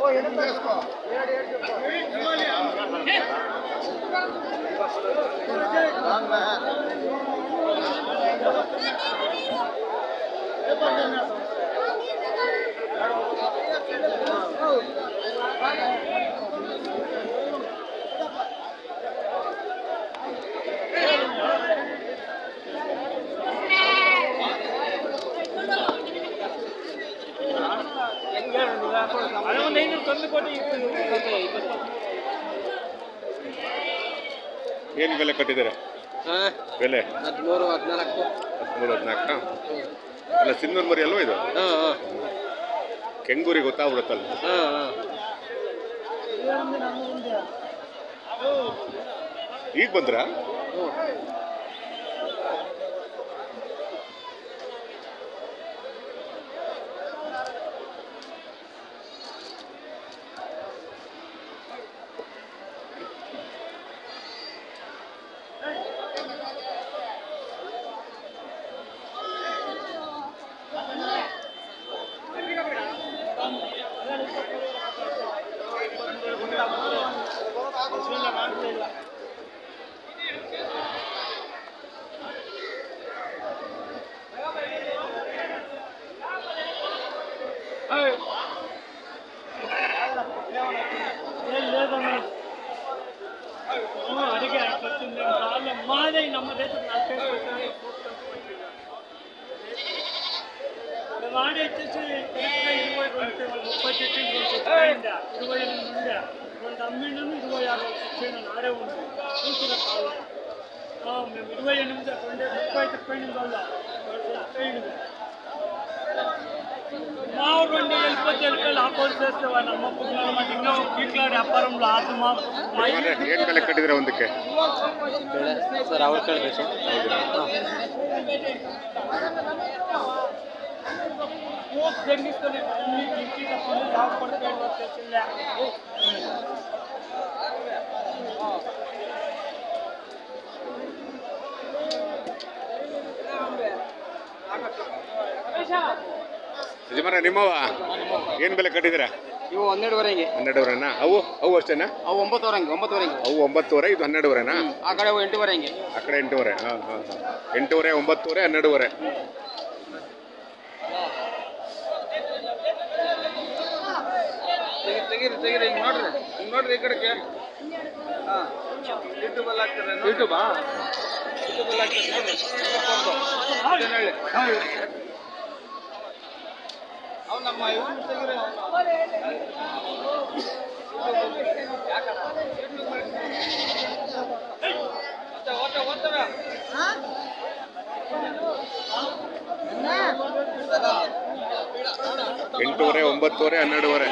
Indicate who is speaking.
Speaker 1: ಏನು ಬೆಲೆ ಕಟ್ಟಿದ್ದಾರೆ ಬೆಲೆ
Speaker 2: ಹದಿಮೂರು ಹದಿನಾಲ್ಕು
Speaker 1: ಹದಿಮೂರು ಹದಿನಾಲ್ಕ ಅಲ್ಲ ಸಿನ್ನೂರು ಮರಿ ಅಲ್ವಾ ಇದು
Speaker 2: ಹಾಂ ಹಾಂ
Speaker 1: ಕೆಂಗೂರಿ ಗೊತ್ತಾಗ್ಬಿಡುತ್ತಲ್ಲ
Speaker 2: ಹಾಂ ಹಾಂ
Speaker 1: ಈಗ ಬಂದ್ರಾ
Speaker 3: అడిగా మాదే ನಮ್ಮ దేశం వాడి వచ్చేసి కరెక్ట్గా ఇరవై రెండు ముప్పై చెట్టు ఇరవై ఎనిమిది ఉండే రెండు అమ్మిండను ఇరవై ఆరు వచ్చాను ఆడే ఉంది చూసిన కాదు మేము ఇరవై ఎనిమిది రెండు ముప్పై తిప్పైంది వల్ల ముప్పై మా రెండు వెళ్ళిపోతే వెళ్ళిపోయి ఆపోజ్ చేస్తే వాళ్ళ అమ్మ పుట్టిన మాట ఇంకా ఇట్లా వ్యాపారంలో ఆత్మ మా
Speaker 1: ಏನು ಬೆಲೆ ಕಟ್ಟಿದ್ರೆ ಒಂದಕ್ಕೆ
Speaker 2: ಬೆಳೆ ಸರ್ ಅವ್ರು ಕೇಳಬೇಕು
Speaker 3: ಹೋಗಿ ಜಂಗಿಸ್ತಾನೆ ಗಿಂಟಿ ತಪ್ಪು ಯಾವ ಕೊಡ್ತೇವೆ ಗೊತ್ತಿಲ್ಲ
Speaker 1: ಯಜಮಾನ ನಿಮ್ಮವ ಏನು ಬೆಲೆ ಕಟ್ಟಿದ್ದೀರಾ
Speaker 2: ಇವು ಹನ್ನೆರಡುವರೆ ಹಿಂಗೆ
Speaker 1: ಹನ್ನೆರಡುವರೆನಾ ಅವು ಅವು ಅಷ್ಟೇನಾ
Speaker 2: ಅವು ಒಂಬತ್ತುವರೆ ಹಂಗೆ ಒಂಬತ್ತುವರೆ ಹಿಂಗೆ
Speaker 1: ಅವು ಒಂಬತ್ತುವರೆ ಇದು ಹನ್ನೆರಡುವರೆನಾ
Speaker 2: ಆ ಕಡೆ ಅವು ಎಂಟೂವರೆ ಹಿಂಗೆ
Speaker 1: ಆ ಕಡೆ ಎಂಟೂವರೆ ಹಾಂ ಹಾಂ ಹಾಂ ಎಂಟೂವರೆ ಒಂಬತ್ತುವರೆ ಹನ್ನೆರಡುವರೆ
Speaker 2: ತೆಗೀರಿ ತೆಗೀರಿ ಹಿಂಗೆ ನೋಡ್ರಿ ಹಿಂಗೆ ನೋಡ್ರಿ ಈ ಕಡೆಗೆ ಹಾಂ ಯೂಟ್ಯೂಬಲ್ಲಿ ಹಾಕ್ತಾರೆ ಯೂಟ್ಯೂಬಾ ಯೂಟ್ಯೂಬಲ್ಲಿ ಹಾಕ್ತಾರೆ ನೋಡ್ರಿ ಇದನ್ನ ಹೇಳಿ ಅವು ನಮ್ಮ ಇವ್ನು ತೆಗೀರಿ ಓದ್ತಾ ಓದ್ತಾವೆ
Speaker 1: ಎಂಟೂವರೆ ಒಂಬತ್ತುವರೆ ಹನ್ನೆರಡುವರೆ